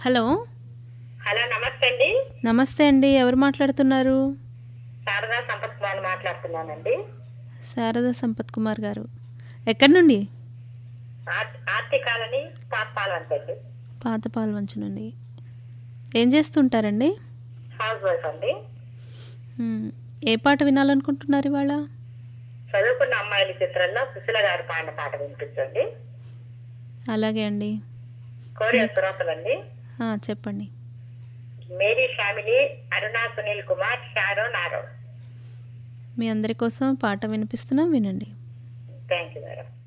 Hello hello నమస్తే అండి నమస్తే అండి ఎవరు మాట్లాడుతున్నారు శారదా సంపత్ కుమార్ మాట్లాడుతున్నానండి శారద సంపత్ కుమార్ గారు ఎక్కడి నుండి ఆర్- ఆర్తి కాలనీ పాపాలంటండి పాత పాల్వంచ నుండి ఏం చేస్తుంటారండి హౌస్ వైఫ్ అండి మ్మ్. ఏ పాట వినాలనుకుంటున్నారు ఇవాళ చదువుకున్న అమ్మాయిల చిత్రంలో సుశీల గారు పాడిన పాట వినిపించండి అలాగే అండి కోరియా శ్రోతలండి ఆ, చెప్పండి Mary family Aruna Sunil Kumar Sharon ఆరో మీ అందరి కోసం పాట వినిపిస్తున్నాం వినండి థ్యాంక్ యూ మేడం